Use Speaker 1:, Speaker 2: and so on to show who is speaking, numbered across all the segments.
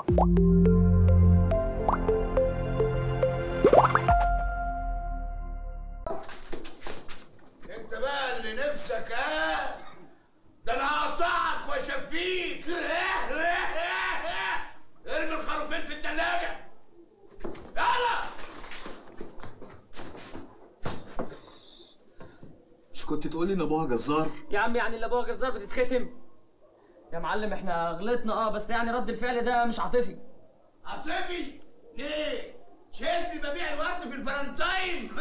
Speaker 1: انت بقى اللي نفسك ها ده انا هقطعك واشفيك ارمي الخروفين في التلاجة يلا
Speaker 2: مش كنت تقولي ان ابوها جزار
Speaker 3: يا عم يعني اللي ابوها جزار بتتختم يا معلم احنا غلطنا اه بس يعني رد الفعل ده مش عاطفي
Speaker 1: عاطفي ليه شايفني ببيع الورد في الفالنتاين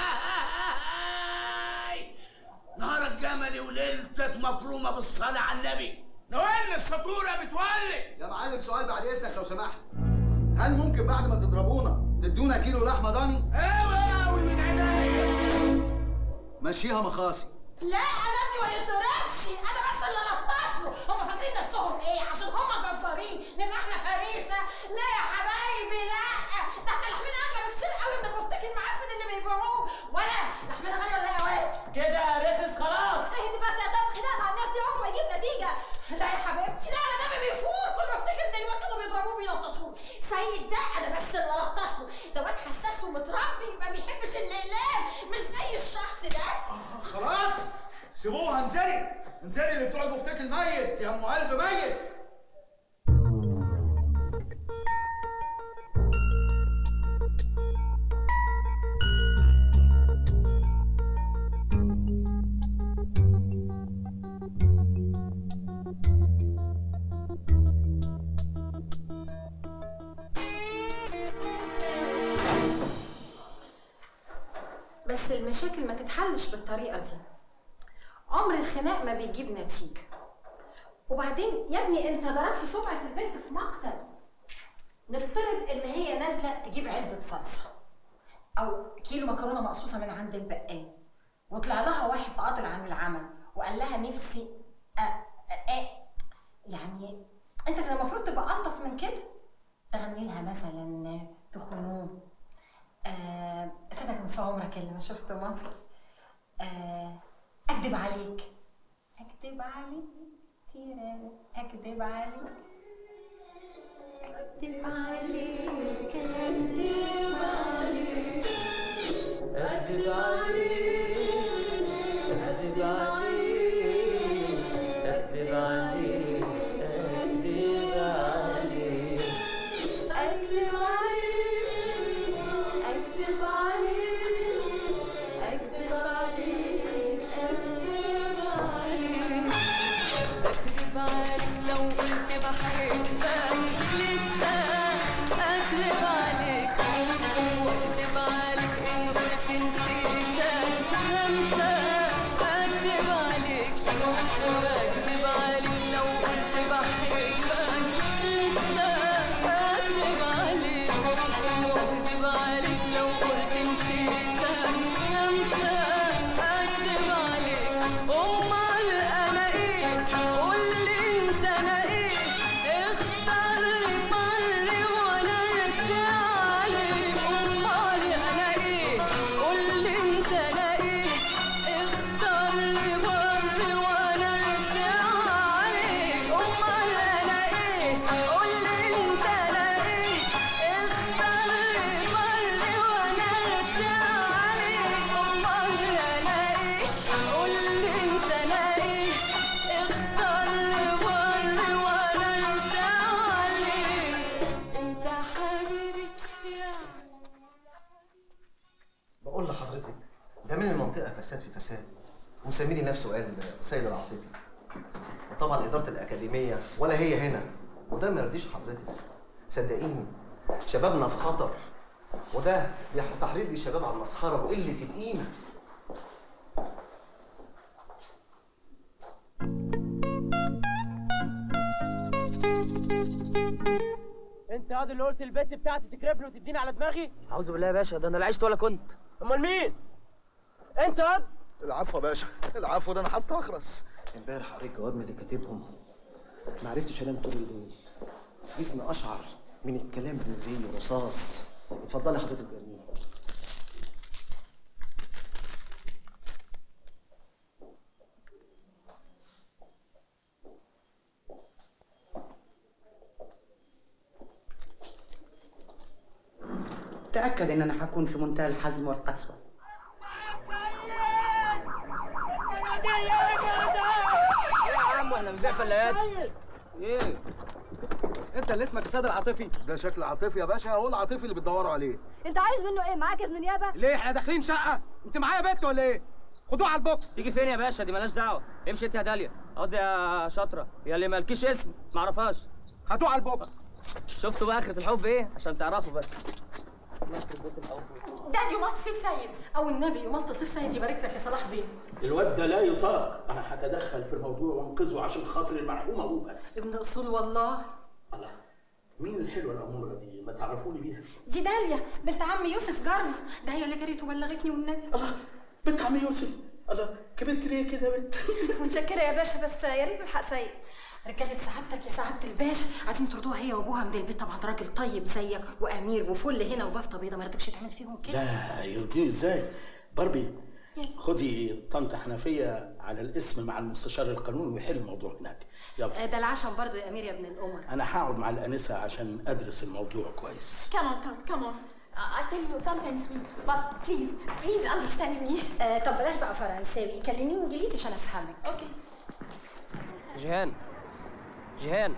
Speaker 1: نهارك جملي وليلتك مفرومه بالصلاه على النبي نوال السطوره بتولي
Speaker 2: يا معلم سؤال بعد اذنك لو سمحت هل ممكن بعد ما تضربونا تدونا كيلو لحمه ضاني
Speaker 1: اوي اوي من عينيا
Speaker 2: مشيها مخاصي
Speaker 4: لا انا ابني ما يضربش انا بس اللي لطش له هم فاكرين نفسهم ايه عشان هم جزارين نبقى احنا فريسه لا يا حبايبي لا ده احنا لحمنا اغلى بكتير قوي من البفتيك المعفن اللي بيبيعوه ولا لحمنا غالي ولا ايه يا واد
Speaker 3: كده رخص خلاص
Speaker 4: اهدي بس يا تاب خناق مع الناس دي عمره ما يجيب نتيجه لا يا حبيبتي لا انا دمي بيفور كل ما افتكر ان الواد كانوا بيضربوه بيلطشوه سيد ده انا بس اللي لطش له ده واد حساس ومتربي ما بيحبش الاقلام مش زي الشحط ده
Speaker 2: خلاص سيبوها انزلي انزلي اللي بتوع البفتيك الميت يا ام قلب ميت
Speaker 4: بس المشاكل ما تتحلش بالطريقة دي عمر الخناق ما بيجيب نتيجة وبعدين يا ابني انت ضربت سمعة البنت في مقتل نفترض ان هي نازلة تجيب علبة صلصة او كيلو مكرونة مقصوصة من عند البقال وطلع لها واحد عاطل عن العمل وقال لها نفسي أ... أ... أ... يعني انت كان المفروض تبقى الطف من كده تغني لها مثلا تخنوه آه، فاتك نص عمرك اللي ما شفته مصر آه، اكدب عليك اكدب عليك تيرا اكدب عليك اكدب عليك اكدب عليك
Speaker 3: اكدب عليك اكدب عليك اكدب عليك اكدب عليك
Speaker 4: اكدب عليك اكدب عليك اكدب عليك اكدب عليك
Speaker 5: اكذب عليك لو قلت بحبك لسه اكذب عليك واكذب عليك ان قلت نسيتك همسة اكذب عليك اكذب عليك لو قلت بحبك لسه اكذب عليك واكذب عليك لو قلت نسيتك همسة اكذب عليك امال انا ايه قول لي انت انا ايه اختار لي مري وانا ارسي عليك امال انا ايه قول لي انت انا ايه اختار لي مري وانا ارسي عليك امال انا ايه قول لي انت انا ايه اختار لي مري وانا ارسي عليك امال انا ايه قول لي انت انا ايه اختار لي مري وانا ارسي عليك انت حبيبي يا
Speaker 6: بقول لحضرتك ده من المنطقة فساد في فساد ومسميني نفسه قال السيد العاطفي وطبعا إدارة الأكاديمية ولا هي هنا وده ما يرضيش حضرتك صدقيني شبابنا في خطر وده بيح- تحريض للشباب على المسخرة وقلة القيمة
Speaker 3: انت هذا اللي قلت البت بتاعتي تكرفني وتديني على دماغي اعوذ بالله يا باشا ده انا لا عشت ولا كنت امال مين انت هاد
Speaker 2: العفو يا باشا العفو ده انا حتى اخرس امبارح قريت جواب من اللي كاتبهم ما عرفتش انام طول الليل جسمي اشعر من الكلام اللي زي الرصاص اتفضلي حضرتك جميل
Speaker 7: تأكد إن أنا هكون في منتهى الحزم والقسوة
Speaker 3: ايه يا عم واحنا بنبيع فلايات ايه
Speaker 2: انت اللي اسمك السيد العاطفي
Speaker 8: ده شكل عاطفي يا باشا هو العاطفي اللي بتدوروا عليه
Speaker 9: انت عايز منه ايه معاك اذن نيابه
Speaker 2: ليه احنا داخلين شقه انت معايا بيتك ولا ايه خدوه على البوكس
Speaker 3: تيجي فين يا باشا دي مالهاش دعوه امشي انت يا داليا قصدي يا شاطره يا اللي مالكيش اسم معرفهاش
Speaker 2: هاتوه على البوكس
Speaker 3: شفتوا بقى اخره الحب ايه عشان تعرفوا بس
Speaker 4: داد يو ماست سيف سيد او النبي يو ماست سيف سيد يبارك لك يا صلاح بيه
Speaker 1: الواد ده لا يطاق انا هتدخل في الموضوع وانقذه عشان خاطر المرحومه هو بس
Speaker 4: ابن اصول والله
Speaker 1: الله مين الحلوه الاموره دي ما تعرفوني بيها
Speaker 4: دي داليا بنت عم يوسف جارنا ده هي اللي جريت وبلغتني والنبي
Speaker 1: الله بنت عم يوسف الله كبرت ليه كده يا بنت
Speaker 9: متشكره يا باشا بس يا ريت نلحق سيد
Speaker 4: رجالة سعادتك يا سعادة الباشا عايزين ترضوها هي وابوها من البيت طبعا راجل طيب زيك وامير وفل هنا وبافطه بيضه ما رضيتش تعمل فيهم كده
Speaker 1: لا يرضيني ازاي باربي خدي طنط حنفيه على الاسم مع المستشار القانوني ويحل الموضوع هناك يلا
Speaker 4: آه، ده العشم برضو يا امير يا ابن الامر
Speaker 1: انا هقعد مع الانسه عشان ادرس الموضوع كويس
Speaker 10: Come on, Tom, come on. Uh, I'll tell you something sweet, but please, please understand me.
Speaker 4: آه طب بلاش بقى فرنساوي كلميني انجليزي عشان افهمك
Speaker 10: اوكي
Speaker 3: جيهان جيهان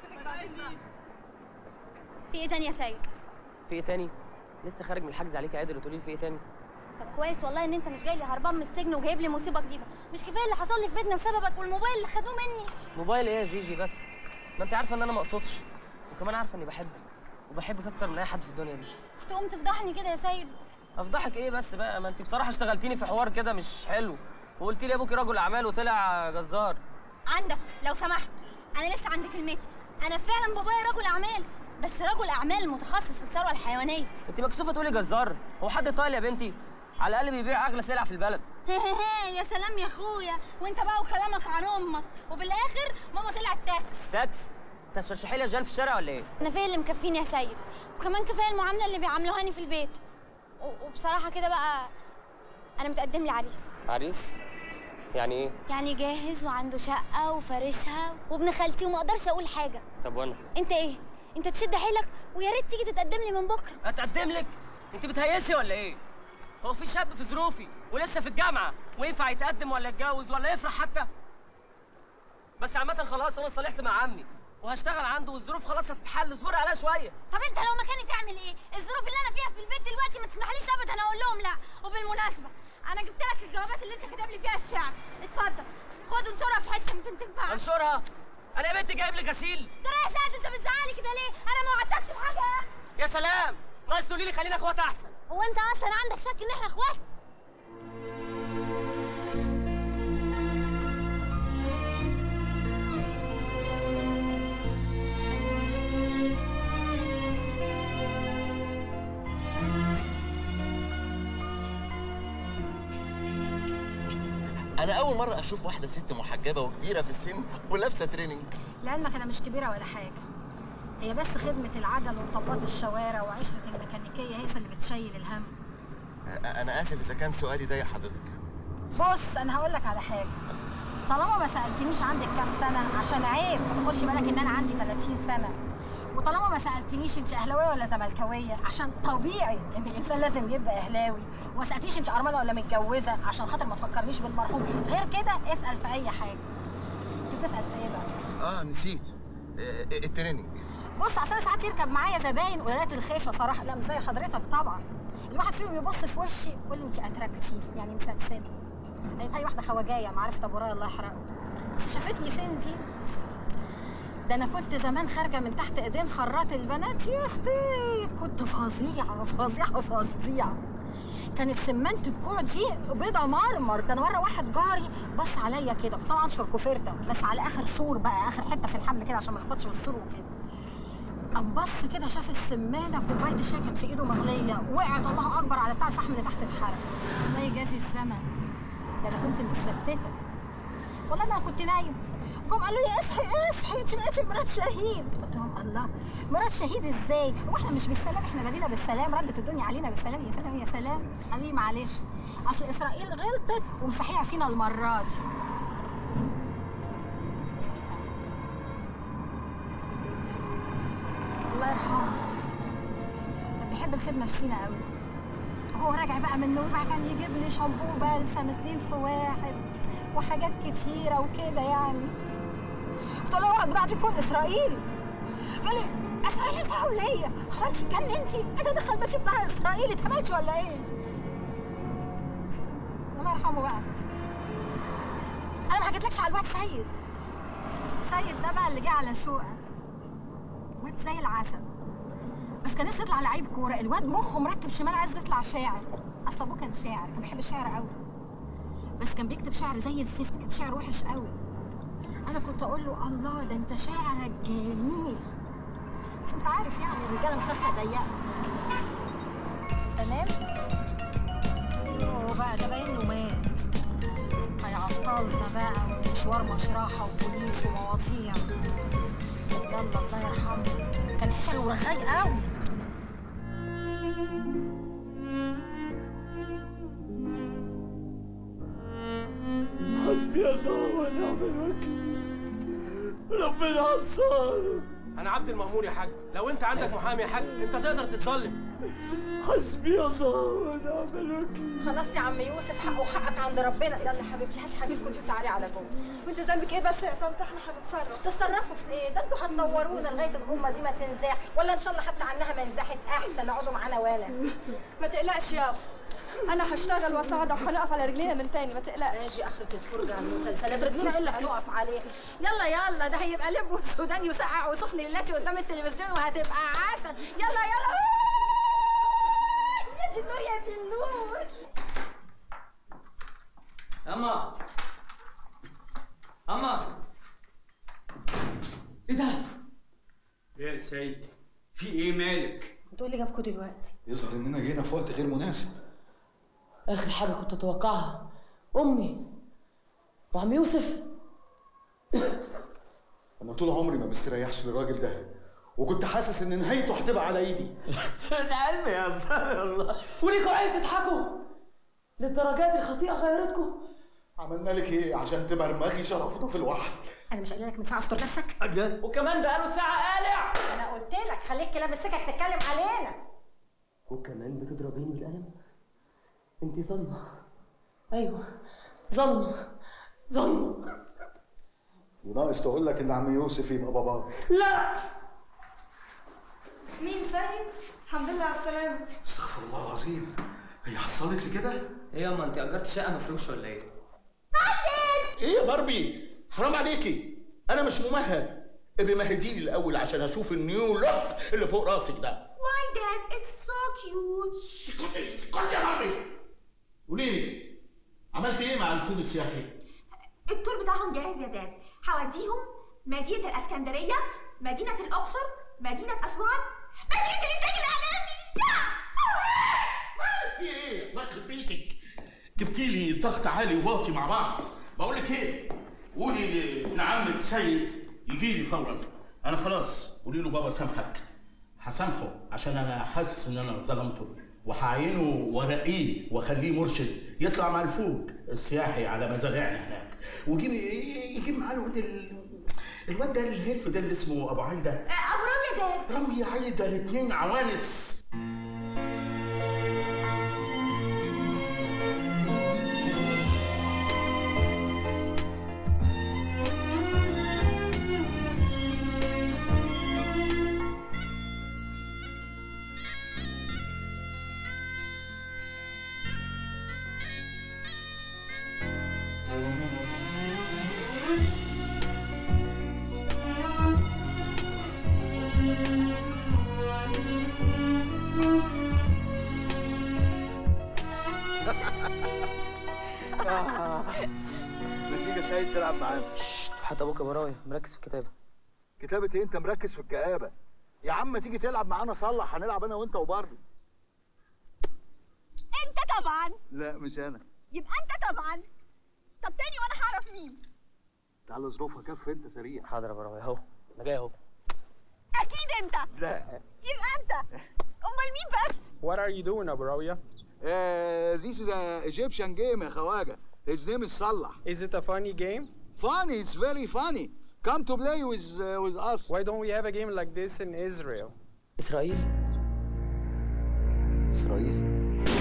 Speaker 9: في ايه تاني يا سيد
Speaker 3: في ايه تاني لسه خارج من الحجز عليك عادل وتقولي لي في ايه تاني
Speaker 9: طب كويس والله ان انت مش جاي لي هربان من السجن وجايب لي مصيبه جديده مش كفايه اللي حصل لي في بيتنا بسببك والموبايل اللي خدوه مني
Speaker 3: موبايل ايه يا جيجي بس ما انت عارفه ان انا ما اقصدش وكمان عارفه اني بحبك وبحبك اكتر من اي حد في الدنيا دي
Speaker 9: تقوم تفضحني كده يا سيد
Speaker 3: افضحك ايه بس بقى ما انت بصراحه اشتغلتيني في حوار كده مش حلو وقلت لي ابوكي رجل اعمال وطلع جزار
Speaker 9: عندك لو سمحت انا لسه عند كلمتي انا فعلا بابايا رجل اعمال بس رجل اعمال متخصص في الثروه الحيوانيه
Speaker 3: انت مكسوفه تقولي جزار هو حد طايل يا بنتي على الاقل بيبيع اغلى سلعه في البلد
Speaker 9: يا سلام يا اخويا وانت بقى وكلامك عن امك وبالاخر ماما طلعت تاكس
Speaker 3: تاكس انت هتشرشحي لي يا جان في الشارع ولا ايه
Speaker 9: انا فين اللي مكفيني يا سيد وكمان كفايه المعامله اللي بيعاملوهاني في البيت و- وبصراحه كده بقى انا متقدم لي عريس
Speaker 3: عريس يعني ايه
Speaker 9: يعني جاهز وعنده شقه وفارشها وابن خالتي وما اقدرش اقول حاجه
Speaker 3: طب وانا
Speaker 9: انت ايه انت تشد حيلك ويا ريت تيجي تتقدم لي من بكره
Speaker 3: اتقدم لك انت بتهيسي ولا ايه هو في شاب في ظروفي ولسه في الجامعه وينفع يتقدم ولا يتجوز ولا يفرح حتى بس عامه خلاص انا صالحت مع عمي وهشتغل عنده والظروف خلاص هتتحل اصبري عليها شويه
Speaker 9: طب انت لو مكاني تعمل ايه الظروف اللي انا فيها في البيت دلوقتي ما تسمحليش ابدا اقول لهم لا وبالمناسبه انا جبت لك الجوابات اللي انت كاتب لي فيها الشعر اتفضل خد انشرها في حته يمكن تنفعك
Speaker 3: انشرها انا يا بنتي جايب لي غسيل
Speaker 9: ترى يا سعد انت بتزعلي كده ليه انا ما وعدتكش بحاجه يا اخي
Speaker 3: يا سلام ناقص تقولي لي خلينا اخوات احسن
Speaker 9: هو انت اصلا عندك شك ان احنا اخوات
Speaker 11: انا اول مره اشوف واحده ست محجبه وكبيره في السن ولابسه تريننج
Speaker 4: لعلمك انا مش كبيره ولا حاجه هي بس خدمه العجل وطبات الشوارع وعشره الميكانيكيه هي اللي بتشيل الهم
Speaker 11: أ- انا اسف اذا كان سؤالي ضايق حضرتك
Speaker 4: بص انا هقول لك على حاجه طالما ما سالتنيش عندك كام سنه عشان عيب تخش بالك ان انا عندي 30 سنه وطالما ما سالتنيش انت اهلاويه ولا زملكاويه عشان طبيعي ان الانسان لازم يبقى اهلاوي وما سالتيش انت ارمله ولا متجوزه عشان خاطر ما تفكرنيش بالمرحوم غير كده اسال في اي حاجه انت بتسال في ايه بقى
Speaker 11: اه نسيت آه، التريننج
Speaker 4: بص اصل أنا ساعات يركب معايا زباين قلالات الخيشه صراحه لا مش زي حضرتك طبعا الواحد فيهم يبص في وشي يقول لي انت اتراكتيف يعني مسمسمه لقيت اي واحده خواجايه معرفه ابو راي الله يحرقه بس شافتني فين دي ده انا كنت زمان خارجه من تحت ايدين خرات البنات يا اختي كنت فظيعه فظيعه فظيعه كانت سمنت الكوع دي بيضه مرمر ده انا مره واحد جاري بص عليا كده كنت طبعا انشر كوفرته بس على اخر سور بقى اخر حته في الحبل كده عشان ما يخبطش في السور وكده قام بص كده شاف السمانه كوبايه الشاي كانت في ايده مغليه وقعت الله اكبر على بتاع الفحم اللي تحت اتحرق الله يجازي الزمن ده انا كنت متستته والله انا كنت نايم جم قالوا لي اصحي اصحي انت بقيتي مرات شهيد قلت لهم الله مرات شهيد ازاي هو احنا مش بالسلام احنا بدينا بالسلام ردت الدنيا علينا بالسلام يا سلام يا سلام قالوا لي معلش اصل اسرائيل غلطت ومسحيها فينا المره دي الله يرحمه كان بيحب بيحب الخدمه في سينا قوي هو راجع بقى من النوبه كان يجيب لي شامبو بلسم اتنين في واحد وحاجات كتيره وكده يعني قلت له اوعى البضاعه دي تكون اسرائيلي قال لي اسرائيلي دوليه هو انت اتجننتي انت دخل بيتي بتاع اسرائيلي اتهبلتي ولا ايه الله يرحمه بقى انا ما حكيتلكش على الواد سيد سيد ده بقى اللي جه على شوقه واد زي العسل بس كان نفسه يطلع لعيب كوره الواد مخه مركب شمال عايز يطلع شاعر اصل ابوه كان شاعر كان بيحب الشعر قوي بس كان بيكتب شعر زي الزفت كان شعر وحش قوي انا كنت اقول له الله ده انت شعرك جميل بس انت عارف يعني الرجاله مخفه ضيقه تمام يوه بقى ده باين انه مات هيعطلنا بقى ومشوار مشرحه وبوليس ومواضيع يلا الله يرحمه كان حشر ورغاي قوي
Speaker 12: حسبي الله ونعم الوكيل ربنا عصار
Speaker 13: انا عبد المأمور يا حاج لو انت عندك محامي يا حاج انت تقدر تتظلم
Speaker 12: حسبي الله ونعم الوكيل
Speaker 4: خلاص يا عم يوسف حقه حقك عند ربنا يلا يا حبيبتي هاتي حبيبكم انتوا تعالي على جوه
Speaker 10: وانت ذنبك ايه بس يا طنط احنا هنتصرف
Speaker 4: تتصرفوا في ايه ده انتوا هتنورونا لغايه الامه دي ما تنزاح ولا ان شاء الله حتى عنها ما نزاحت احسن اقعدوا معانا ولا
Speaker 10: ما تقلقش يابا انا هشتغل واساعدها وهنقف على رجلينا من تاني ما تقلقش
Speaker 4: ادي اخرة الفرجة على المسلسلات رجلينا ايه اللي هنقف عليه يلا يلا ده هيبقى لب وسوداني وسقع وسخن للاتي قدام التلفزيون وهتبقى عسل يلا يلا يا جنور يا جنوش
Speaker 3: اما اما ايه ده؟
Speaker 14: ايه يا سيد في ايه مالك
Speaker 4: انتوا اللي جابكوا دلوقتي
Speaker 15: يظهر اننا جينا في وقت غير مناسب
Speaker 3: اخر حاجه كنت اتوقعها امي وعم يوسف
Speaker 15: انا طول عمري ما بستريحش للراجل ده وكنت حاسس ان نهايته هتبقى على ايدي
Speaker 3: ده قلبي يا زلمه الله وليكوا عين تضحكوا للدرجات دي الخطيئه غيرتكم
Speaker 15: عملنا لك ايه عشان تمرمغي شرفنا في الوحل
Speaker 4: انا مش قايله لك من ساعه استر نفسك
Speaker 3: وكمان بقاله ساعه قالع
Speaker 4: انا قلت لك خليك لابس سكك تتكلم علينا
Speaker 3: وكمان بتضربيني بالقلم انت ظلمه ايوه ظلمه ظلمه
Speaker 15: وناقص تقول لك ان عم يوسف يبقى باباك
Speaker 3: لا
Speaker 10: مين سيد الحمد لله على السلامه
Speaker 15: استغفر الله العظيم هي حصلت لي كده
Speaker 3: ايه ياما انت اجرت شقه مفروش ولا ايه
Speaker 1: ايه يا باربي حرام عليكي انا مش ممهد ابقي مهدي لي الاول عشان اشوف النيو لوك اللي فوق راسك ده
Speaker 10: Why dad it's so cute
Speaker 1: اسكتي اسكتي يا باربي قولي لي عملت ايه مع الفوج السياحي
Speaker 10: التور بتاعهم جاهز يا داد هوديهم مدينة الاسكندرية مدينة الاقصر مدينة اسوان مدينة الانتاج الاعلامي
Speaker 1: في ايه الله يخرب بيتك جبتي لي ضغط عالي وواطي مع بعض بقول لك ايه قولي لابن عمك سيد يجي لي فورا انا خلاص قولي له بابا سامحك هسامحه عشان انا حاسس ان انا ظلمته وهعينه ورقيه واخليه مرشد يطلع مع الفوج السياحي على مزارعنا هناك ويجيب يجيب معاه الواد ال- الواد ده الهيلف ده اللي اسمه ابو عايده
Speaker 10: ابو رامي يا داد
Speaker 1: رامي عايده الاثنين عوانس
Speaker 8: ما تيجي يا سيد تلعب معانا
Speaker 3: حتى ابوك يا براوي مركز في الكتابه
Speaker 8: كتابة ايه انت مركز في الكآبة يا عم ما تيجي تلعب معانا صلح هنلعب انا وانت وباربي
Speaker 10: انت طبعا
Speaker 8: لا مش انا
Speaker 10: يبقى انت طبعا طب تاني وانا هعرف مين
Speaker 8: تعالى ظروفها كف انت سريع
Speaker 3: حاضر يا براوي اهو انا جاي اهو
Speaker 10: اكيد انت
Speaker 8: لا
Speaker 10: يبقى انت امال مين بس
Speaker 16: What are you doing, Abraria?
Speaker 8: uh, this is a Egyptian game يا خواجة his name is صلح
Speaker 16: Is it a funny game?
Speaker 8: funny it's very funny come to play with uh, with us
Speaker 16: Why don't we have a game like this in Israel?
Speaker 3: اسرائيل
Speaker 15: اسرائيل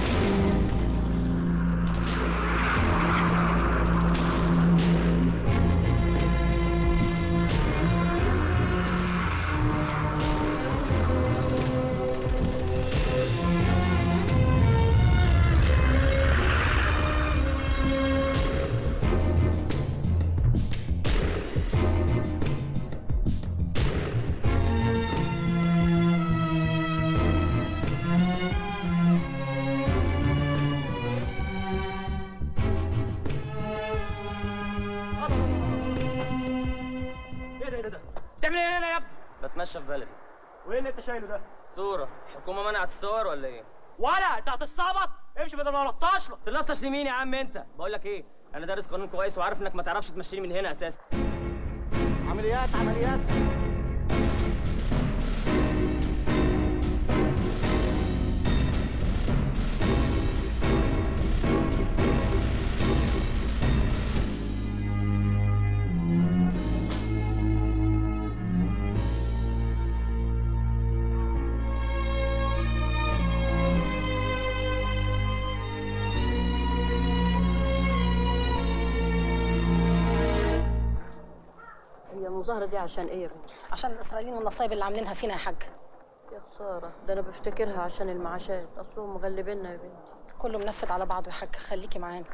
Speaker 3: ايه ده ايه ده بتعمل ايه هنا يا ابني بتمشى في بلدي وايه اللي انت شايله ده صوره الحكومه منعت الصور ولا ايه ولا انت هتتصابط امشي بدل ما الطش لك تلطش لمين يا عم انت بقول لك ايه انا دارس قانون كويس وعارف انك ما تعرفش تمشيني من هنا اساسا
Speaker 8: عمليات عمليات
Speaker 17: هي المظاهرة دي عشان ايه يا بنتي؟
Speaker 4: عشان الاسرائيليين والنصايب اللي عاملينها فينا يا حاج
Speaker 17: يا خسارة ده انا بفتكرها عشان المعاشات اصلهم مغلبيننا يا بنتي
Speaker 4: كله منفذ على بعضه يا حاج خليكي معانا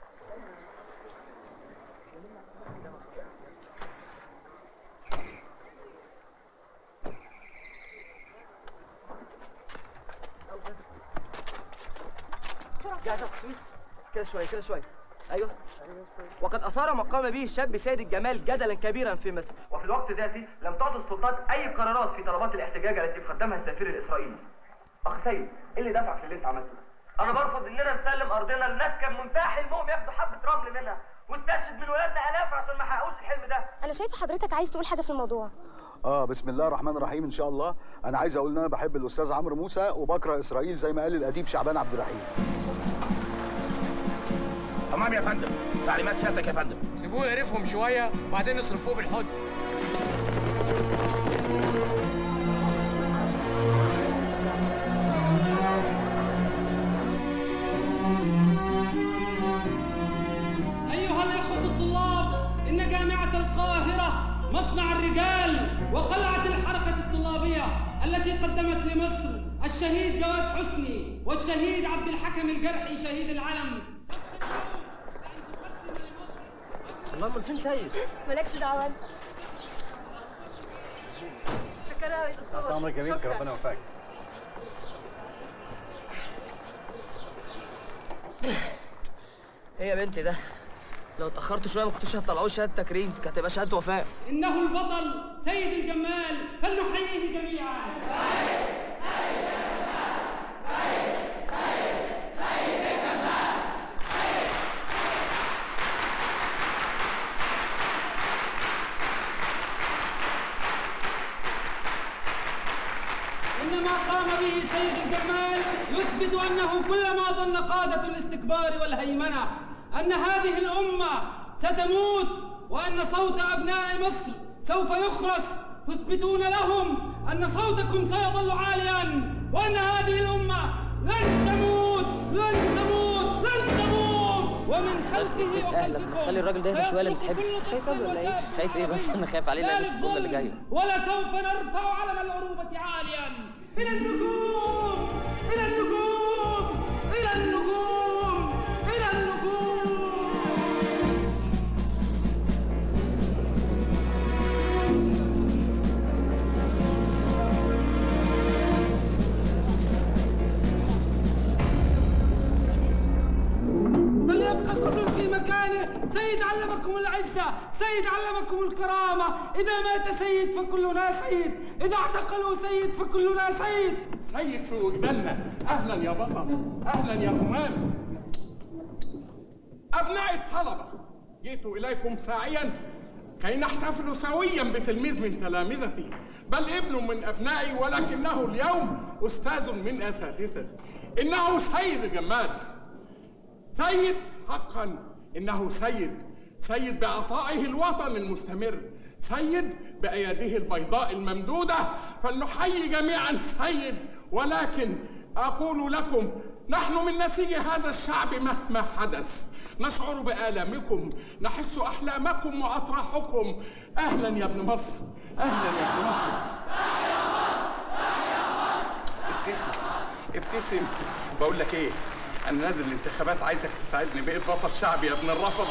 Speaker 18: جاهزة يا تصوير كده شوية كده شوية أيوه وقد أثار ما قام به الشاب سيد الجمال جدلا كبيرا في مصر وفي الوقت ذاته لم تعطي السلطات أي قرارات في طلبات الاحتجاج التي قدمها السفير الإسرائيلي أخ سيد إيه اللي دفعك للي أنت عملته ده؟
Speaker 3: انا برفض اننا نسلم ارضنا لناس كان منتهى حلمهم ياخدوا حبه رمل منها واستشهد من ولادنا الاف عشان ما حققوش الحلم ده
Speaker 19: انا شايفه حضرتك عايز تقول حاجه في الموضوع
Speaker 15: اه بسم الله الرحمن الرحيم ان شاء الله انا عايز اقول ان انا بحب الاستاذ عمرو موسى وبكره اسرائيل زي ما قال الاديب شعبان عبد الرحيم
Speaker 1: تمام يا فندم تعليمات سيادتك يا فندم
Speaker 13: سيبوه يقرفهم شويه وبعدين نصرفوه بالحزن
Speaker 20: أيها الإخوة الطلاب إن جامعة القاهرة مصنع الرجال وقلعة الحركة الطلابية التي قدمت لمصر الشهيد جواد حسني والشهيد عبد الحكم الجرحي شهيد العلم
Speaker 3: الله امال فين سيد
Speaker 19: مالكش دعوه انت شكرا قوي دكتور
Speaker 15: امرك جميل
Speaker 19: شكراً.
Speaker 15: ربنا يوفقك
Speaker 3: ايه يا بنتي ده لو اتاخرت شويه ما كنتوش هتطلعوه شهاده تكريم كانت هتبقى شهاده وفاه
Speaker 20: إنه البطل سيد الجمال فلنحييه جميعا إن ما قام به سيد الجمال يثبت أنه كلما ظن قادة الاستكبار والهيمنة أن هذه الأمة ستموت وأن صوت أبناء مصر سوف يخرس تثبتون لهم أن صوتكم سيظل عاليا وأن هذه الأمة لن تموت لن تموت لن تموت ومن خلفه
Speaker 3: اهلا خلي الراجل ده يهدى شويه اللي بتحبس
Speaker 20: شايف ولا ايه؟
Speaker 3: خايف ايه بس انا خايف عليه لان في الجمله اللي جايه
Speaker 20: ولسوف نرفع علم العروبة عاليا إلى النجوم إلى النجوم إلى النجوم إلى النجوم فليبقى كل في مكانه سيد علمكم العزة سيد علمكم الكرامة إذا مات سيد فكلنا سيد إذا اعتقلوا سيد فكلنا سيد
Speaker 21: سيد في وجداننا اهلا يا بطل اهلا يا همام ابناء الطلبه جئت اليكم ساعيا كي نحتفل سويا بتلميذ من تلامذتي بل ابن من ابنائي ولكنه اليوم استاذ من اساتذتي انه سيد جمال سيد حقا انه سيد سيد بعطائه الوطن المستمر سيد باياده البيضاء الممدوده فلنحيي جميعا سيد ولكن أقول لكم نحن من نسيج هذا الشعب مهما حدث نشعر بآلامكم نحس أحلامكم وأطراحكم أهلا يا ابن مصر أهلا يا ابن مصر ابتسم ابتسم بقول لك ايه انا نازل الانتخابات عايزك تساعدني بقيت بطل شعبي يا ابن الرفضي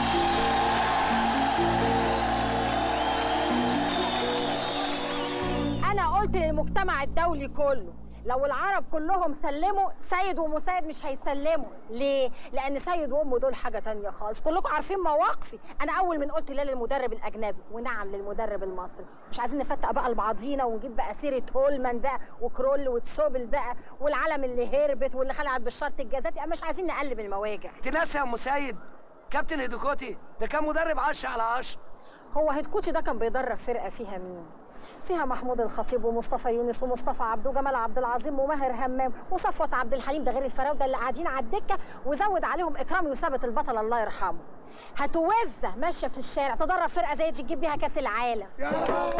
Speaker 4: انا قلت للمجتمع الدولي كله لو العرب كلهم سلموا سيد ومسيد مش هيسلموا ليه لان سيد وامه دول حاجه تانية خالص كلكم عارفين مواقفي انا اول من قلت لا للمدرب الاجنبي ونعم للمدرب المصري مش عايزين نفتق بقى لبعضينا ونجيب بقى سيره هولمان بقى وكرول وتسوبل بقى والعالم اللي هربت واللي خلعت بالشرط الجزاتي مش عايزين نقلب المواجع
Speaker 18: انت ناسي يا ام سيد كابتن هيدوكوتي ده كان مدرب 10 على 10
Speaker 4: هو هيدكوتي ده كان بيدرب فرقه فيها مين فيها محمود الخطيب ومصطفى يونس ومصطفى عبده وجمال عبد العظيم وماهر همام وصفوت عبد الحليم ده غير الفراوده اللي قاعدين على الدكه وزود عليهم اكرامي وثابت البطل الله يرحمه هتوزه ماشيه في الشارع تدرب فرقه زي دي تجيب بيها كاس العالم يا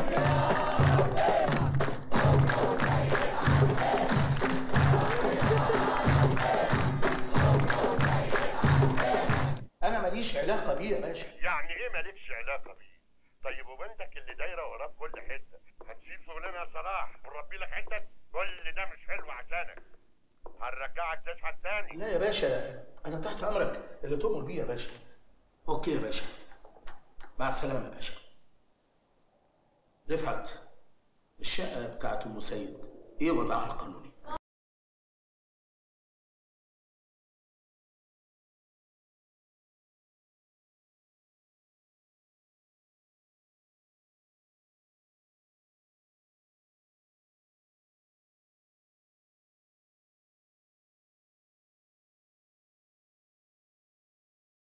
Speaker 1: انا ماليش علاقه بيه يا باشا
Speaker 5: يعني ايه مالكش علاقه بيه طيب وبنتك اللي دايره وراك كل حته هتسيب شغلنا يا صلاح ونربي لك حته كل ده مش حلو عشانك هنرجعك تشحت تاني
Speaker 1: لا يا باشا انا تحت امرك اللي تؤمر بيه يا باشا اوكي يا باشا مع السلامه يا باشا رفعت الشقه بتاعت ام سيد ايه وضعها القانوني